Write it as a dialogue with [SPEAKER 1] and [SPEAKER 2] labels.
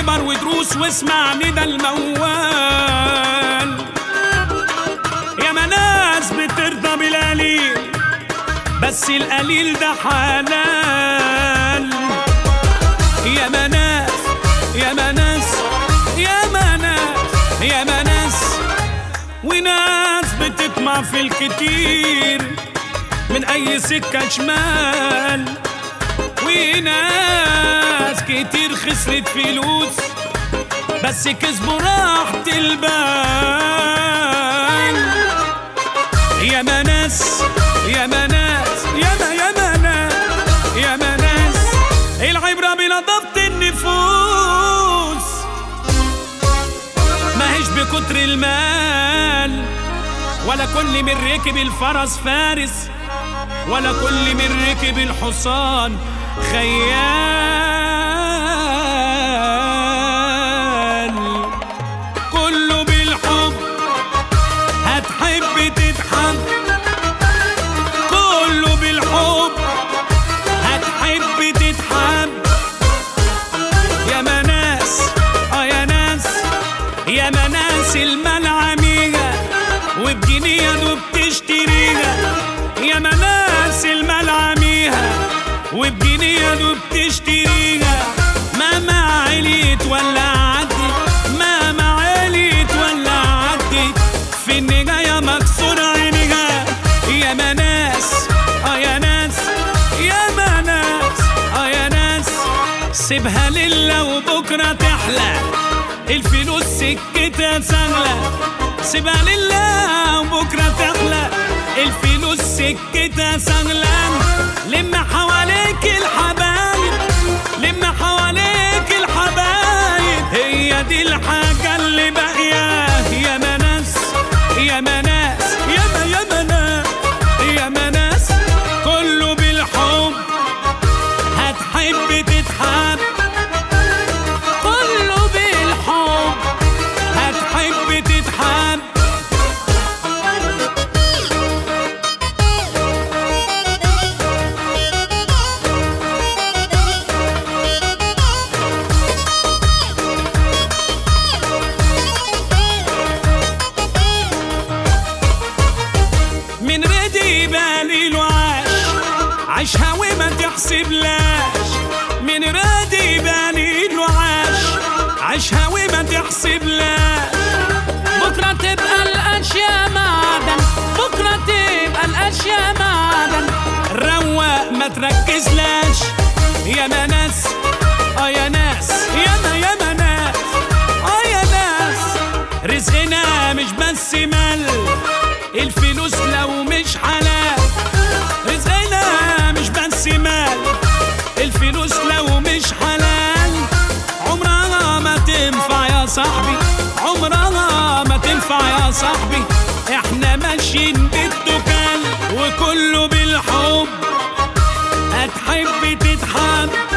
[SPEAKER 1] عبر ودروس واسمع ندى الموال يا ناس بترضى بالقليل بس القليل ده حلال يا ناس يا ناس يا ناس يا ناس وناس بتطمع في الكتير من اي سكة شمال وناس كتير خسرت فلوس بس كسبوا راحة البال يا ناس يا ناس يا ما يا ناس يا ناس العبرة بنظافة النفوس ماهيش بكتر المال ولا كل من ركب الفرس فارس ولا كل من ركب الحصان خيال كله بالحب هتحب تتحب كله بالحب هتحب تتحب يا مناس اه يا ناس يا مناس الملعمية وبجنيه وبتشتريها يا مناس الملعميها وبجنيه وبتشتريها ماما عليت ولا عدت ماما عليت ولا عدت في النجاية مكسور عينيها يا مناس اه يا ناس يا مناس اه يا ناس سيبها لله وبكرة تحلى الفلوس سكتها سهلة سيبها لله وبكرة تحلى الفلوس سكتها سهلة لم حواليك الحبايب لم حواليك الحبايب هي دي الحاجة اللي باقية يا مناس يا مناس يا ما يا مناس يا مناس كله بالحب هتحب تتحب كله بالحب هتحب تتحب من ردي بالي له عاش عيشها وما تحسبلاش من ردي بالي له عاش عيشها وما تحسبلاش
[SPEAKER 2] بكرة تبقى الأشياء معدن بكرة تبقى الأشياء معدن
[SPEAKER 1] روق ما تركزلاش يا ناس اه يا ناس يا ما يا ما ناس اه يا ناس رزقنا مش بس مال الفلوس لو مش حلال رزقنا مش بس مال الفلوس لو مش حلال عمرها ما تنفع يا صاحبي عمرها ما تنفع يا صاحبي احنا ماشيين بالدكان وكله بالحب هتحب تتحب